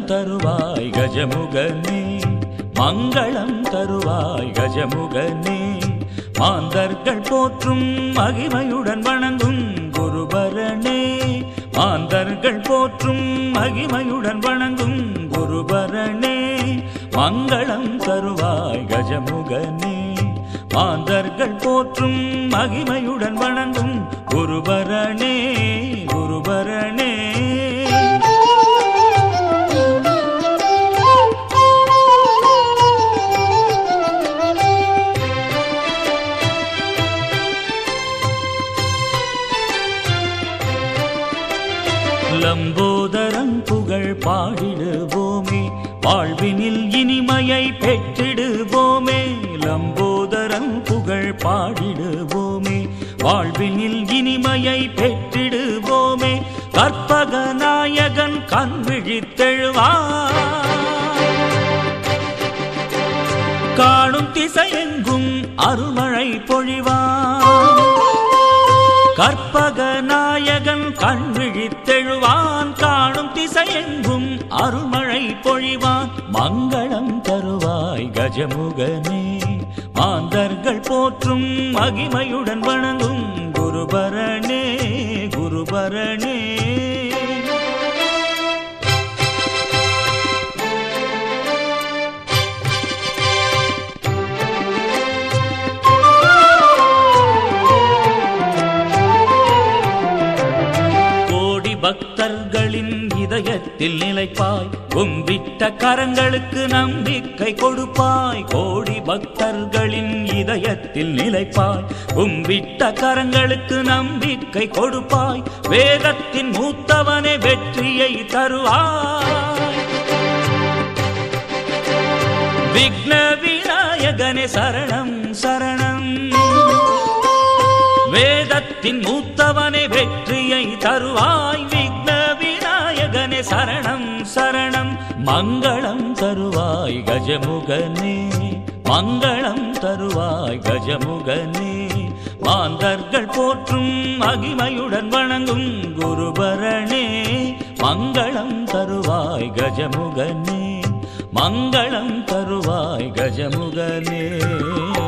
தருவாய் கஜமுகனே மங்களம் தருவாய் கஜமுகனே மாந்தர்கள் போற்றும் மகிமையுடன் வணங்கும் குருபரனே மாந்தர்கள் போற்றும் மகிமையுடன் வணங்கும் குருபரனே மங்களம் தருவாய் கஜமுகனே மாந்தர்கள் போற்றும் மகிமையுடன் வணங்கும் குருபரனே குருபரனே லம்போதரன் புகழ் பாடிடுவோமே வாழ்வினில் இனிமையை பெற்றிடுவோமே லம்போதரன் புகழ் பாடிடுவோமே வாழ்வினில் இனிமையை பெற்றிடுவோமே கற்பக நாயகன் கண் விழித்தெழுவார் காணும் திசையெங்கும் அருள்மழை பொழிவான் கற்பக நாயகன் கண் விழித்தெழுவான் காணும் திசையெங்கும் அருள்மழை பொழிவான் மங்களம் தருவாய் கஜமுகனே மாந்தர்கள் போற்றும் மகிமையுடன் வணங்கும் குருபரணே குருபரணே கோடி பக்தர்களின் இதயத்தில் நிலைப்பாய் கும்பிட்ட கரங்களுக்கு நம்பிக்கை கொடுப்பாய் கோடி பக்தர்களின் இதயத்தில் நிலைப்பாய் கும்பிட்ட கரங்களுக்கு நம்பிக்கை கொடுப்பாய் வேதத்தின் மூத்தவனே வெற்றியை தருவாய் விக்ன விநாயகனே சரணம் சரணம் வேதத்தின் மூத்தவனே வெற்றியை தருவாய் விக்ன விநாயகனே சரணம் சரணம் மங்களம் தருவாய் கஜமுகனே மங்களம் தருவாய் கஜமுகனே மாந்தர்கள் போற்றும் மகிமையுடன் வணங்கும் குருபரணே மங்களம் தருவாய் கஜமுகனே மங்களம் தருவாய் கஜமுகனே